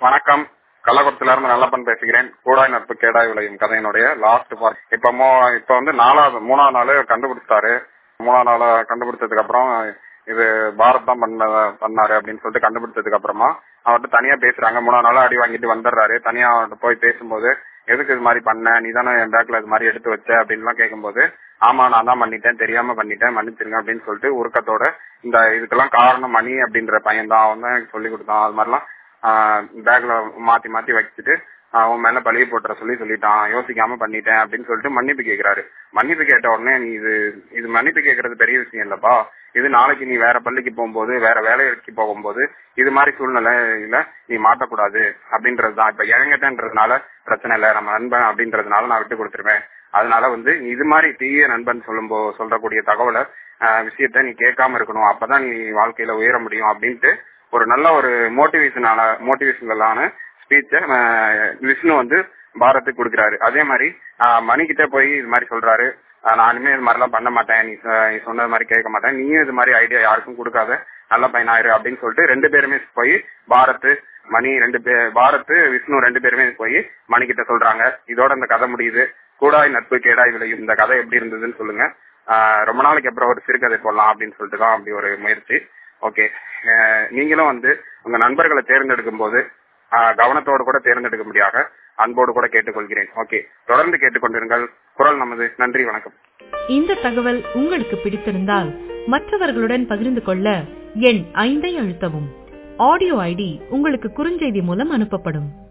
வணக்கம் கள்ளக்குறிச்சில இருந்து நல்லப்பன் பேசுகிறேன் கூடாய் நட்பு கேடாய் விளையும் கதையினுடைய லாஸ்ட் பார்ட் இப்ப மோ- இப்ப வந்து நாலாவது மூணாவது நாள் கண்டுபிடிச்சிட்டாரு மூணாவது நாள் கண்டுபிடிச்சதுக்கு அப்புறம் இது பாரத் தான் பண்ண பண்ணாரு அப்படின்னு சொல்லிட்டு கண்டுபிடிச்சதுக்கு அப்புறமா அவர்கிட்ட தனியா பேசுறாங்க மூணாவது நாள் அடி வாங்கிட்டு வந்துடுறாரு தனியா அவர்கிட்ட போய் பேசும்போது எதுக்கு இது மாதிரி பண்ண நீ தானே என் பேக்ல இது மாதிரி எடுத்து வச்ச அப்படின்லாம் கேட்கும்போது ஆமா நான் தான் பண்ணிட்டேன் தெரியாம பண்ணிட்டேன் மன்னிச்சிருங்க அப்படின்னு சொல்லிட்டு உருக்கத்தோட இந்த இதுக்கெல்லாம் காரணம் மணி அப்படின்ற பையன் தான் அவன் தான் எனக்கு சொல்லி கொடுத்தான் அது மாதிரிலாம் பேக்ல மாத்தி மாத்தி வச்சுட்டு ஆஹ் உன் மேல பழிய போட்டுற சொல்லி சொல்லிட்டான் யோசிக்காம பண்ணிட்டேன் அப்படின்னு சொல்லிட்டு மன்னிப்பு கேக்குறாரு மன்னிப்பு கேட்ட உடனே நீ இது இது மன்னிப்பு கேக்குறது பெரிய விஷயம் இல்லப்பா இது நாளைக்கு நீ வேற பள்ளிக்கு போகும்போது வேற வேலைக்கு போகும்போது இது மாதிரி சூழ்நிலையில நீ மாட்டக்கூடாது அப்படின்றதுதான் இப்ப இறங்கிட்டன்றதுனால பிரச்சனை இல்ல நம்ம நண்பன் அப்படின்றதுனால நான் விட்டு கொடுத்துருவேன் அதனால வந்து இது மாதிரி தீய நண்பன் சொல்லும்போ சொல்லக்கூடிய தகவலை ஆஹ் விஷயத்த நீ கேட்காம இருக்கணும் அப்பதான் நீ வாழ்க்கையில உயர முடியும் அப்படின்ட்டு ஒரு நல்ல ஒரு மோட்டிவேஷனான மோட்டிவேஷனலான ஸ்பீச்ச விஷ்ணு வந்து பாரத்துக்கு கொடுக்குறாரு அதே மாதிரி ஆஹ் மணி கிட்ட போய் இது மாதிரி சொல்றாரு ஆஹ் நான் இனிமே இது மாதிரிலாம் பண்ண மாட்டேன் நீ சொ- நீ சொன்னது மாதிரி கேட்க மாட்டேன் நீயும் இது மாதிரி ஐடியா யாருக்கும் கொடுக்காத நல்ல பையனாயிரு அப்படின்னு சொல்லிட்டு ரெண்டு பேருமே போய் பாரத் மணி ரெண்டு பேர் பாரத் விஷ்ணு ரெண்டு பேருமே போய் மணி கிட்ட சொல்றாங்க இதோட இந்த கதை முடியுது கூடாய் நட்பு கேடாய் விளையும் இந்த கதை எப்படி இருந்ததுன்னு சொல்லுங்க ஆஹ் ரொம்ப நாளைக்கு அப்புறம் ஒரு சிறுகதை போடலாம் அப்படின்னு சொல்லிட்டு தான் அப்படி ஒரு முயற்சி ஓகே நீங்களும் வந்து உங்க நண்பர்களை தேர்ந்தெடுக்கும் போது ஆஹ் கவனத்தோடு கூட தேர்ந்தெடுக்கும்படியாக அன்போடு கூட கேட்டுக்கொள்கிறேன் ஓகே தொடர்ந்து கேட்டுக்கொண்டிருங்கள் குரல் நமது நன்றி வணக்கம் இந்த தகவல் உங்களுக்கு பிடித்திருந்தால் மற்றவர்களுடன் பகிர்ந்து கொள்ள எண் ஐந்தை அழுத்தவும் ஆடியோ ஐடி உங்களுக்கு குறுஞ்செய்தி மூலம் அனுப்பப்படும்